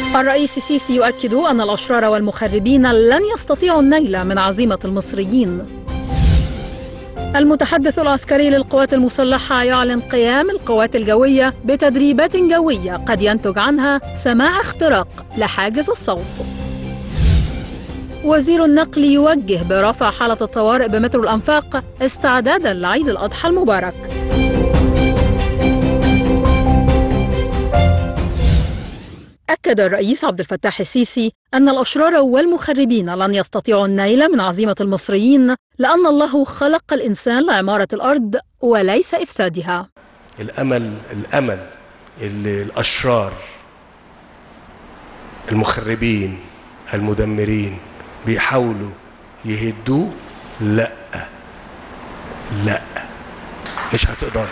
الرئيس السيسي يؤكد أن الأشرار والمخربين لن يستطيعوا النيل من عزيمة المصريين المتحدث العسكري للقوات المسلحة يعلن قيام القوات الجوية بتدريبات جوية قد ينتج عنها سماع اختراق لحاجز الصوت وزير النقل يوجه برفع حالة الطوارئ بمترو الأنفاق استعدادا لعيد الأضحى المبارك أكد الرئيس عبد الفتاح السيسي أن الأشرار والمخربين لن يستطيعوا النيل من عزيمة المصريين لأن الله خلق الإنسان لعمارة الأرض وليس إفسادها الامل الامل اللي الاشرار المخربين المدمرين بيحاولوا يهدوه لا لا مش هتقدروا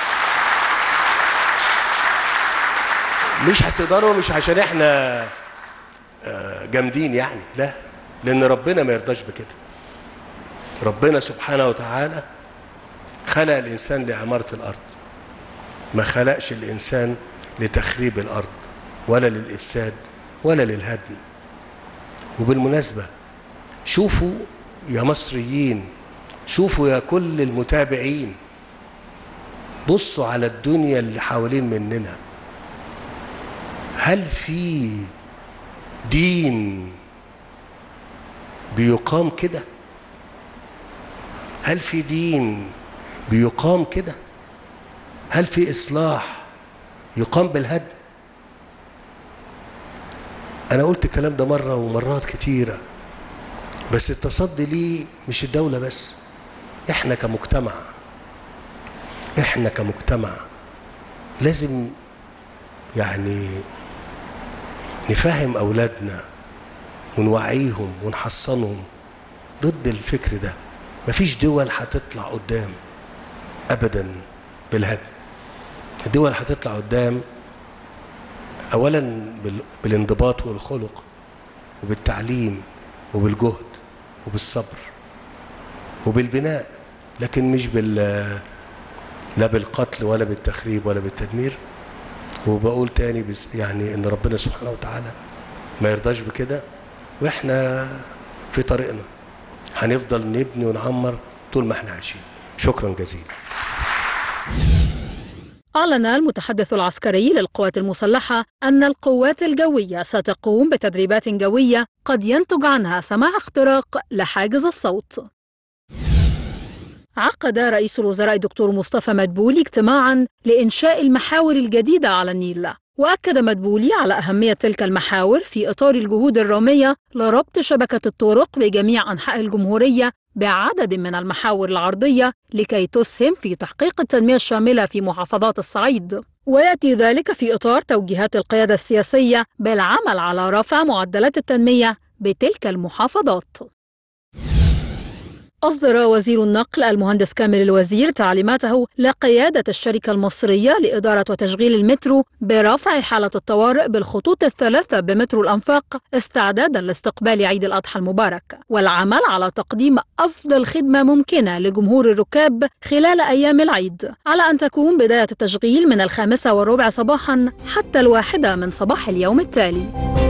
مش هتقدروا مش عشان احنا آه، جامدين يعني لا لان ربنا ما يرضاش بكده ربنا سبحانه وتعالى خلق الانسان لعماره الارض ما خلقش الانسان لتخريب الارض ولا للافساد ولا للهدم وبالمناسبه شوفوا يا مصريين شوفوا يا كل المتابعين بصوا على الدنيا اللي حوالين مننا هل في دين بيقام كده هل في دين بيقام كده هل في اصلاح يقام بالهدم انا قلت الكلام ده مره ومرات كتيره بس التصدي ليه مش الدوله بس احنا كمجتمع احنا كمجتمع لازم يعني نفهم اولادنا ونوعيهم ونحصنهم ضد الفكر ده مفيش دول هتطلع قدام ابدا بالهدم الدول هتطلع قدام اولا بال- بالانضباط والخلق وبالتعليم وبالجهد وبالصبر وبالبناء لكن مش بال لا بالقتل ولا بالتخريب ولا بالتدمير وبقول تاني بس يعني ان ربنا سبحانه وتعالى ما يرضاش بكده واحنا في طريقنا هنفضل نبني ونعمر طول ما احنا عايشين شكرا جزيلا أعلن المتحدث العسكري للقوات المسلحة أن القوات الجوية ستقوم بتدريبات جوية قد ينتج عنها سماع اختراق لحاجز الصوت. عقد رئيس الوزراء الدكتور مصطفى مدبولي اجتماعا لإنشاء المحاور الجديدة على النيل وأكد مدبولي على أهمية تلك المحاور في إطار الجهود الرامية لربط شبكة الطرق بجميع أنحاء الجمهورية بعدد من المحاور العرضية لكي تسهم في تحقيق التنمية الشاملة في محافظات الصعيد ويأتي ذلك في إطار توجيهات القيادة السياسية بالعمل على رفع معدلات التنمية بتلك المحافظات أصدر وزير النقل المهندس كامل الوزير تعليماته لقيادة الشركة المصرية لإدارة وتشغيل المترو برفع حالة الطوارئ بالخطوط الثلاثة بمترو الأنفاق استعدادا لاستقبال عيد الأضحى المبارك والعمل على تقديم أفضل خدمة ممكنة لجمهور الركاب خلال أيام العيد على أن تكون بداية التشغيل من الخامسة والربع صباحا حتى الواحدة من صباح اليوم التالي